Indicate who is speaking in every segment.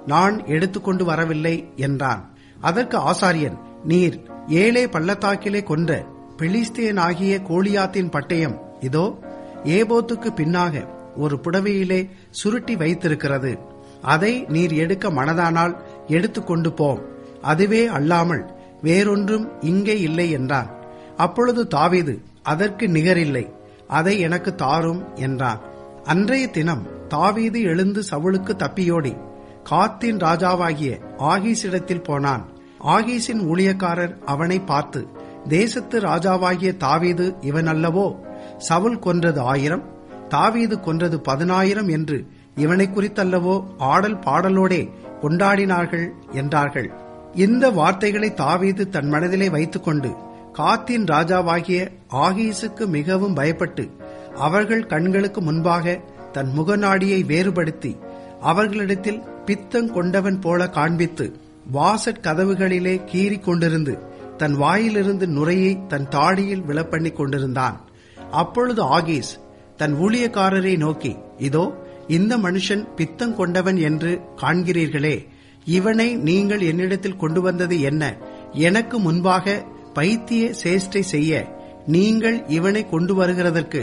Speaker 1: நான் எடுத்துக்கொண்டு வரவில்லை என்றான் அதற்கு ஆசாரியன் நீர் ஏழே பள்ளத்தாக்கிலே கொன்ற பெலிஸ்தேனாகிய கோலியாத்தின் பட்டயம் இதோ ஏபோத்துக்கு பின்னாக ஒரு புடவையிலே சுருட்டி வைத்திருக்கிறது அதை நீர் எடுக்க மனதானால் எடுத்துக்கொண்டு போம் அதுவே அல்லாமல் வேறொன்றும் இங்கே இல்லை என்றான் அப்பொழுது தாவீது அதற்கு நிகரில்லை அதை எனக்கு தாரும் என்றான் அன்றைய தினம் தாவீது எழுந்து சவுளுக்கு தப்பியோடி காத்தின் ராஜாவாகிய ஆகீஸிடத்தில் போனான் ஆகீஸின் ஊழியக்காரர் அவனை பார்த்து தேசத்து ராஜாவாகிய தாவீது இவன் அல்லவோ சவுல் கொன்றது ஆயிரம் தாவீது கொன்றது பதினாயிரம் என்று இவனை குறித்தல்லவோ ஆடல் பாடலோடே கொண்டாடினார்கள் என்றார்கள் இந்த வார்த்தைகளை தாவீது தன் மனதிலே வைத்துக்கொண்டு காத்தின் ராஜாவாகிய ஆகீசுக்கு மிகவும் பயப்பட்டு அவர்கள் கண்களுக்கு முன்பாக தன் முகநாடியை வேறுபடுத்தி அவர்களிடத்தில் பித்தம் கொண்டவன் போல காண்பித்து வாசற் கதவுகளிலே கீறிக் கொண்டிருந்து தன் வாயிலிருந்து நுரையை தன் தாடியில் விழப்பண்ணிக் கொண்டிருந்தான் அப்பொழுது ஆகீஸ் தன் ஊழியக்காரரை நோக்கி இதோ இந்த மனுஷன் பித்தம் கொண்டவன் என்று காண்கிறீர்களே இவனை நீங்கள் என்னிடத்தில் கொண்டு வந்தது என்ன எனக்கு முன்பாக பைத்திய சேஷ்டை செய்ய நீங்கள் இவனை கொண்டு வருகிறதற்கு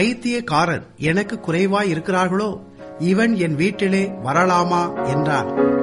Speaker 1: பைத்தியக்காரர் எனக்கு குறைவாய் இருக்கிறார்களோ இவன் என் வீட்டிலே வரலாமா என்றான்